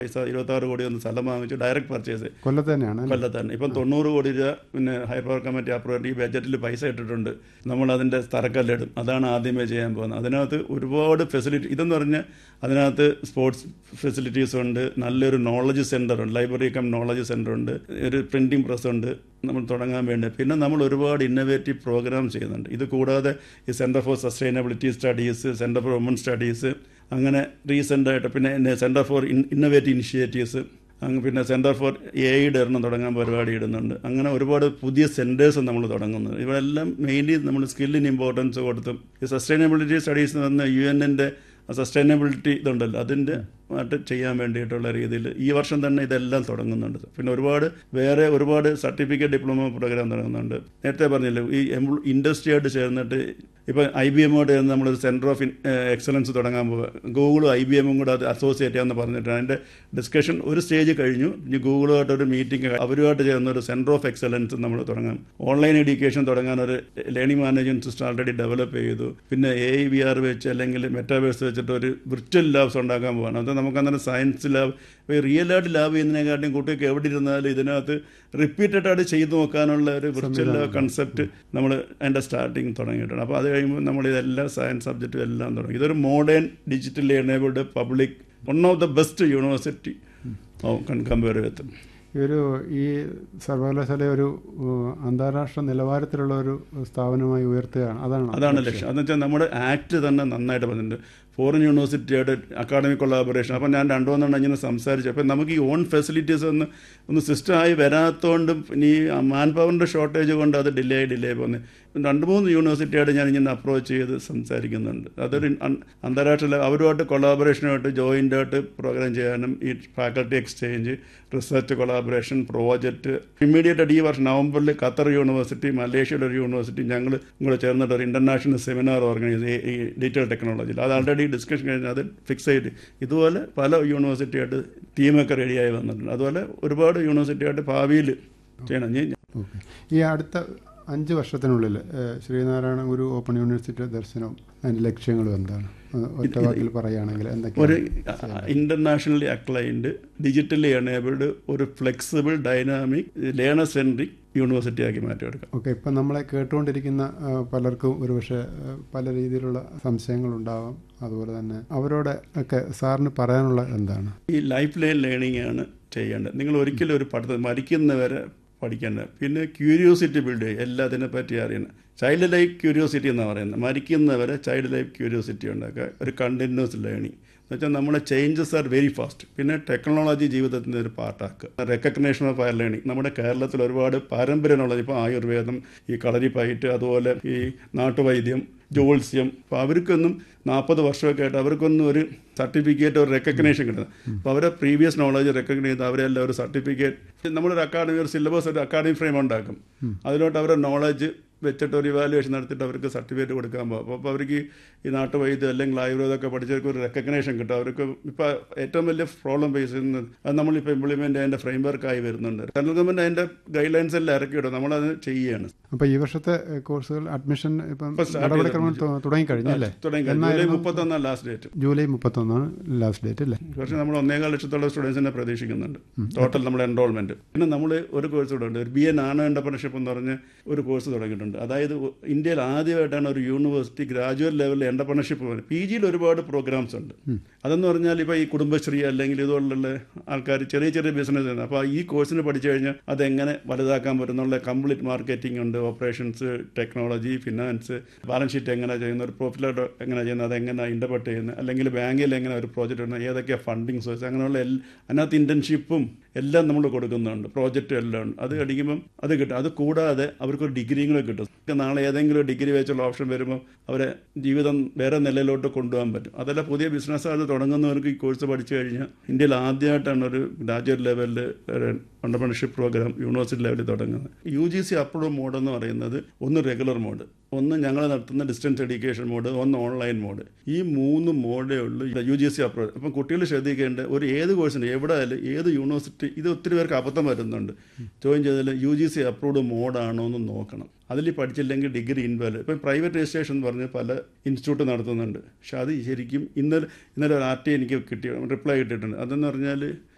പൈസ ഇരുപത്താറ് കോടി ഒന്ന് സ്ഥലം വാങ്ങിച്ചു ഡയറക്റ്റ് പർച്ചേസ് കൊല്ലത്ത് തന്നെയാണ് അല്ലേ? കൊല്ലത്ത് തന്നെ ഇപ്പം തൊണ്ണൂറ് കോടി രൂപ പിന്നെ ഹൈർ പവർ കമ്മിറ്റി അപ്രൂവ് ഈ ബഡ്ജറ്റിൽ പൈസ ഇട്ടിട്ടുണ്ട് നമ്മൾ അതിൻ്റെ തറക്കല്ലിടും അതാണ് ആദ്യമേ ചെയ്യാൻ പോകുന്നത് അതിനകത്ത് ഒരുപാട് ഫെസിലിറ്റി ഇതെന്ന് പറഞ്ഞാൽ അതിനകത്ത് സ്പോർട്സ് ഫെസിലിറ്റീസ് ഉണ്ട് നല്ലൊരു നോളജ് സെൻ്റർ ഉണ്ട് ലൈബ്രറി കം നോളജ് സെൻ്റർ ഉണ്ട് ഒരു പ്രിൻറ്റിംഗ് പ്രസ് ഉണ്ട് നമ്മൾ തുടങ്ങാൻ വേണ്ടി പിന്നെ നമ്മൾ ഒരുപാട് ഇന്നോവേറ്റീവ് പ്രോഗ്രാം ചെയ്യുന്നുണ്ട് ഇത് കൂടാതെ ഈ centre for sustainability studies centre for women studies അങ്ങനെ റീസെൻ്റായിട്ട് പിന്നെ സെൻറ്റർ ഫോർ ഇന്നോവേറ്റീവ് ഇനിഷ്യേറ്റീവ്സ് അങ്ങ് പിന്നെ സെൻറ്റർ ഫോർ എ ഐയുടെ ഒരെണ്ണം തുടങ്ങാൻ പരിപാടി ഇടുന്നുണ്ട് അങ്ങനെ ഒരുപാട് പുതിയ സെൻറ്റേഴ്സ് നമ്മൾ തുടങ്ങുന്നത് ഇവരെല്ലാം മെയിൻലി നമ്മൾ സ്കില്ലിന് ഇമ്പോർട്ടൻസ് കൊടുത്തും ഈ സസ്റ്റൈനബിലിറ്റി സ്റ്റഡീസ് എന്ന് പറഞ്ഞാൽ യു എൻ്റെ സസ്റ്റൈനബിലിറ്റി ഇതുണ്ടല്ലോ അതിൻ്റെ ആയിട്ട് ചെയ്യാൻ വേണ്ടിയിട്ടുള്ള രീതിയിൽ ഈ വർഷം തന്നെ ഇതെല്ലാം തുടങ്ങുന്നുണ്ട് പിന്നെ ഒരുപാട് വേറെ ഒരുപാട് സർട്ടിഫിക്കറ്റ് ഡിപ്ലോമ പ്രോഗ്രാം തുടങ്ങുന്നുണ്ട് നേരത്തെ പറഞ്ഞില്ലേ ഈ ഇൻഡസ്ട്രിയായിട്ട് ചേർന്നിട്ട് ഇപ്പം ഐ ബി എമ്മോട് ചേർന്ന് നമ്മളൊരു സെൻറ്റർ ഓഫ് എക്സലൻസ് തുടങ്ങാൻ പോകുക ഗൂഗിളും ഐ ബി എമ്മും കൂടെ അത് അസോസിയേറ്റ് ചെയ്യാമെന്ന് പറഞ്ഞിട്ടാണ് അതിൻ്റെ ഡിസ്കഷൻ ഒരു സ്റ്റേജ് കഴിഞ്ഞു ഇനി ഗൂഗിളുമായിട്ട് ഒരു മീറ്റിംഗ് അവരുമായിട്ട് ചേർന്ന് ഒരു സെൻറ്റർ ഓഫ് എക്സലൻസ് നമ്മൾ തുടങ്ങാം ഓൺലൈൻ എഡ്യൂക്കേഷൻ തുടങ്ങാൻ ഒരു learning management system already develop ചെയ്തു പിന്നെ എ ഐ വി ആർ വെച്ച് അല്ലെങ്കിൽ മെറ്റാവേഴ്സ് വെച്ചിട്ട് ഒരു വിർച്വൽ ലാബ്സ് ഉണ്ടാക്കാൻ പോവാണ് അത് നമുക്ക് അന്നേരം സയൻസ് ലാബ് ഇപ്പോൾ ഈ റിയൽ ആയിട്ട് ലാബ് ചെയ്യുന്നതിനെക്കാട്ടിയും കുട്ടികൾക്ക് എവിടെ ഇരുന്നാലും ഇതിനകത്ത് റിപ്പീറ്റഡ് ആയിട്ട് ചെയ്തു നോക്കാനുള്ള ഒരു വിർച്വൽ ലാബ് കൺസെപ്റ്റ് നമ്മൾ അതിൻ്റെ സ്റ്റാർട്ടിങ് തുടങ്ങിയിട്ടുണ്ട് അപ്പോൾ അത് കഴിയുമ്പോൾ നമ്മൾ ഇതെല്ലാം സയൻസ് സബ്ജക്റ്റും എല്ലാം തുടങ്ങി ഇതൊരു modern digitally enabled public one of the best university compare with ഈ ഒരു ഈ സർവകലാശാല ഒരു ഉം, അന്താരാഷ്ട്ര നിലവാരത്തിലുള്ള ഒരു സ്ഥാപനമായി ഉയർത്തുകയാണ് അതാണ് അതാണ് ലക്ഷ്യം അതെന്ന് വെച്ചാൽ നമ്മുടെ ആക്ട് തന്നെ നന്നായിട്ട് പറഞ്ഞിട്ടുണ്ട് ഫോറിൻ യൂണിവേഴ്സിറ്റിയായിട്ട് അക്കാഡമിക് കൊളാബറേഷൻ അപ്പം ഞാൻ രണ്ടു മൂന്നെണ്ണം ഇങ്ങനെ സംസാരിച്ചു അപ്പം നമുക്ക് ഈ ഓൺ ഫെസിലിറ്റീസ് ഒന്ന് ഒന്ന് സിസ്റ്റമായി വരാത്തതുകൊണ്ടും ഇനി മാൻ പവറിൻ്റെ ഷോർട്ടേജ് കൊണ്ട് അത് ഡിലേ ഡിലേ പോകുന്നത് രണ്ട് മൂന്ന് യൂണിവേഴ്സിറ്റിയായിട്ട് ഞാൻ ഇങ്ങനെ അപ്രോച്ച് ചെയ്ത് സംസാരിക്കുന്നുണ്ട് അതൊരു അൻ- അന്താരാഷ്ട്ര ലെവൽ അവരുമായിട്ട് കൊളാബറേഷനുമായിട്ട് ജോയിൻ്റ് ആയിട്ട് പ്രോഗ്രാം ചെയ്യാനും ഈ faculty exchange research collaboration project immediate ആയിട്ട് ഈ വർഷം നവംബറിൽ ഖത്തർ യൂണിവേഴ്സിറ്റി മലേഷ്യയുടെ ഒരു യൂണിവേഴ്സിറ്റി ഞങ്ങൾ കൂടെ ചേർന്നിട്ട് ഒരു ഇൻ്റർനാഷണൽ സെമിനാർ ഓർഗനൈസ് ചെയ്ത് ഈ ഡീറ്റെയിൽ ടെക്നോളജിയിൽ അത് ആൾറെഡി ഡിസ്കഷൻ കഴിഞ്ഞാൽ അത് ഫിക്സ് ചെയ്ത് ഇതുപോലെ പല യൂണിവേഴ്സിറ്റിയായിട്ട് ടീമൊക്കെ റെഡിയായി വന്നിട്ടുണ്ട് അതുപോലെ ഒരുപാട് യൂണിവേഴ്സിറ്റിയായിട്ട് ഭാവിയിൽ ചെയ്യണം ഇനി ഓക്കെ ഈ അടുത്ത അഞ്ച് വർഷത്തിനുള്ളിൽ ഏഹ്, ശ്രീനാരായണ ഗുരു ഓപ്പൺ യൂണിവേഴ്സിറ്റി ദർശനവും അതിൻ്റെ ലക്ഷ്യങ്ങളും എന്താണ് ഏഹ്, ഒറ്റ വാക്കിൽ പറയുകയാണെങ്കിൽ ഒരു എന്തൊക്കെയാണ് ഇന്റർനാഷണലി അക്ലൈൻഡ് ഡിജിറ്റലി എനേബിൾഡ് ഒരു flexible dynamic learner centric university ആക്കി മാറ്റിയെടുക്കാം ഓക്കെ ഇപ്പം നമ്മളെ കേട്ടുകൊണ്ടിരിക്കുന്ന ആ, പലർക്കും ഒരുപക്ഷെ ആ, പല രീതിയിലുള്ള സംശയങ്ങളുണ്ടാവാം അതുപോലെ തന്നെ അവരോട് ഒക്കെ സാറിന് പറയാനുള്ള എന്താണ് ഈ ലൈഫ് ലൈൻ ലേണിംഗ് ആണ് ചെയ്യേണ്ടത് നിങ്ങൾ ഒരിക്കലും ഒരു പഠിത്തം മരിക്കുന്നവരെ പഠിക്കേണ്ടത് പിന്നെ ക്യൂരിയോസിറ്റി ബിൽഡ് ചെയ്യുക എല്ലാത്തിനെ പറ്റി അറിയണം ചൈൽഡ് ലൈഫ് ക്യൂരിയോസിറ്റി എന്നാണ് പറയുന്നത് മരിക്കുന്നവരെ ചൈൽഡ് ലൈഫ് ക്യൂരിയോസിറ്റി ഉണ്ടാക്കുക ഒരു കണ്ടിന്യൂസ് ലേണിംഗ് എന്ന് വെച്ചാൽ നമ്മുടെ ചേഞ്ചസ് ആർ വെരി ഫാസ്റ്റ് പിന്നെ ടെക്നോളജി ജീവിതത്തിൻ്റെ ഒരു പാർട്ടാക്കുക റെക്കഗ്നേഷൻ ഓഫ് ഹയർ ലേണിംഗ് നമ്മുടെ കേരളത്തിൽ ഒരുപാട് പാരമ്പര്യ നോളജ് ഇപ്പോൾ ആയുർവേദം ഈ കളരിപ്പയറ്റ് അതുപോലെ ഈ നാട്ടുവൈദ്യം ജോത്സ്യം അപ്പോൾ അവർക്കൊന്നും നാൽപ്പത് വർഷമൊക്കെ ആയിട്ട് അവർക്കൊന്നും ഒരു സർട്ടിഫിക്കറ്റ് ഒരു റെക്കഗ്നേഷൻ കിട്ടുന്നത് അപ്പോൾ അവരെ പ്രീവിയസ് നോളജ് റെക്കഗ്നൈസ് ചെയ്ത് അവരെല്ലാം ഒരു സർട്ടിഫിക്കറ്റ് നമ്മളൊരു അക്കാഡമി ഒരു സിലബസ് ഒരു അക്കാഡമിക് ഫ്രെയിം ഉണ്ടാക്കും അതിലോട്ട് അവരുടെ നോളജ് വെച്ചിട്ട് ഒരു ഇവാലുവേഷൻ നടത്തിയിട്ട് അവർക്ക് സർട്ടിഫിക്കറ്റ് കൊടുക്കാൻ പോകും അപ്പോൾ അവർക്ക് ഈ നാട്ടുവൈദ്യം അല്ലെങ്കിൽ ആയുർവേദമൊക്കെ പഠിച്ചവർക്ക് ഒരു റെക്കഗ്നേഷൻ കിട്ടും അവർക്ക് ഇപ്പോൾ ഏറ്റവും വലിയ പ്രോബ്ലം ഫേസ് ചെയ്യുന്നത് അത് നമ്മളിപ്പോൾ ഇംപ്ലിമെൻ്റ് അതിൻ്റെ ഫ്രെയിം വർക്കായി വരുന്നുണ്ട് സെൻട്രൽ ഗവൺമെൻറ് അതിൻ്റെ ഗൈഡ് ലൈൻസ് എല്ലാം ഇറക്കിയിടും നമ്മളത് ചെയ്യുകയാണ് അപ്പോൾ ഈ വർഷത്തെ ഏ, കോഴ്സുകൾ അഡ്മിഷൻ ഇപ്പം ഇപ്പൊ start നടപടിക്രമം തു- തുടങ്ങിക്കഴിഞ്ഞു അല്ലേ തുടങ്ങി ജൂലൈ എന്നായിരുന്നു മുപ്പത്തൊന്നാം ലാസ്റ്റ് ഡേറ്റ് ജൂലൈ മുപ്പത്തൊന്നാണ് ലാസ്റ്റ് ഡേറ്റ് അല്ലേ പക്ഷേ നമ്മൾ ഒന്നേകാൽ ലക്ഷത്തോളം സ്റ്റുഡൻസിനെ പ്രതീക്ഷിക്കുന്നുണ്ട് ടോട്ടൽ നമ്മുടെ എൻറോൾമെന്റ് പിന്നെ നമ്മൾ ഒരു കോഴ്സ് കൂടെ ഉണ്ട് ഒരു ബി എ നാനോ എന്റർപ്രണർഷിപ്പ് എന്ന് പറഞ്ഞ് ഒരു കോഴ്സ് തുടങ്ങിയിട്ടുണ്ട് അതായത് ഒ- ഇന്ത്യയിൽ ആദ്യമായിട്ടാണ് ഒരു യൂണിവേഴ്സിറ്റി ഗ്രാജുവേറ്റ് ലെവലിൽ എന്റർപ്രണർഷിപ്പ് പി ജിയിൽ ഒരുപാട് പ്രോഗ്രാംസ് ഉണ്ട് അതെന്ന് പറഞ്ഞാൽ ഇപ്പോൾ ഈ കുടുംബശ്രീ അല്ലെങ്കിൽ ഇതുപോലുള്ള ആൾക്കാർ ചെറിയ ചെറിയ ബിസിനസ് ചെയ്യുന്നത് അപ്പോൾ ഈ കോഴ്സിന് പഠിച്ചു കഴിഞ്ഞാൽ അതെങ്ങനെ വലുതാക്കാൻ പറ്റുന്നുള്ള കംപ്ലീറ്റ് മാർക്കറ്റിംഗ് ഉണ്ട് operations technology finance balance sheet എങ്ങനെ ചെയ്യുന്നത് ഒരു പ്രോഫിറ്റ് ലോട്ട് എങ്ങനെ ചെയ്യുന്നത് അതെങ്ങനെ ഇൻ്റർപെർട്ട് ചെയ്യുന്നത് അല്ലെങ്കിൽ ബാങ്കിൽ എങ്ങനെ ഒരു പ്രോജക്റ്റ് ഉണ്ട് ഏതൊക്കെയാണ് ഫണ്ടിങ് സോഴ്സ് അങ്ങനെയുള്ള എല്ലാ അതിനകത്ത് ഇൻറ്റേൺഷിപ്പും എല്ലാം നമ്മൾ കൊടുക്കുന്നുണ്ട് പ്രോജക്റ്റും എല്ലാം ഉണ്ട് അത് അടിക്കുമ്പം അത് കിട്ടും അത് കൂടാതെ അവർക്കൊരു ഡിഗ്രിയും കൂടെ കിട്ടും ഇപ്പം നാളെ ഏതെങ്കിലും ഡിഗ്രി വെച്ചുള്ള ഓപ്ഷൻ വരുമ്പോൾ അവരെ ജീവിതം വേറെ നിലയിലോട്ട് കൊണ്ടുപോകാൻ പറ്റും അതല്ല പുതിയ ബിസിനസ് അത് തുടങ്ങുന്നവർക്ക് ഈ കോഴ്സ് പഠിച്ചു കഴിഞ്ഞാൽ ഇന്ത്യയിൽ ആദ്യമായിട്ടാണ് ഒരു ഗ്രാജുവേറ്റ് ലെവലിൽ ഓണ്ടർപ്രണർഷിപ്പ് പ്രോഗ്രാം യൂണിവേഴ്സിറ്റി ലെവലിൽ തുടങ്ങുന്നത് U G C approve mode എന്ന് പറയുന്നത് ഒന്ന് റെഗുലർ മോഡ് ഒന്ന് ഞങ്ങൾ നടത്തുന്ന ഡിസ്റ്റൻസ് എഡ്യൂക്കേഷൻ മോഡ് ഒന്ന് ഓൺലൈൻ മോഡ് ഈ മൂന്ന് മോഡേ ഉള്ളൂ യു ജി സി അപ്രൂവ് അപ്പം കുട്ടികൾ ശ്രദ്ധിക്കേണ്ട ഒരു ഏത് കോഴ്സിന് എവിടെ ആയാലും ഏത് യൂണിവേഴ്സിറ്റി ഇത് ഒത്തിരി പേർക്ക് അബദ്ധം വരുന്നുണ്ട് ജോയിൻ ചെയ്താൽ യു ജി സി അപ്രൂവ്ഡ് മോഡാണോ എന്ന് നോക്കണം അതിൽ പഠിച്ചില്ലെങ്കിൽ ഡിഗ്രി ഇൻവാല് ഇപ്പം പ്രൈവറ്റ് രജിസ്ട്രേഷൻ എന്ന് പറഞ്ഞ് പല ഇൻസ്റ്റിറ്റ്യൂട്ട് നടത്തുന്നുണ്ട് പക്ഷെ അത് ശരിക്കും ഇന്നലെ ഇന്നലെ ഒരു ആർ ടി എനിക്ക് കിട്ടി റിപ്ലൈ കിട്ടിയിട്ടുണ്ട് അതെന്ന് പറഞ്ഞാൽ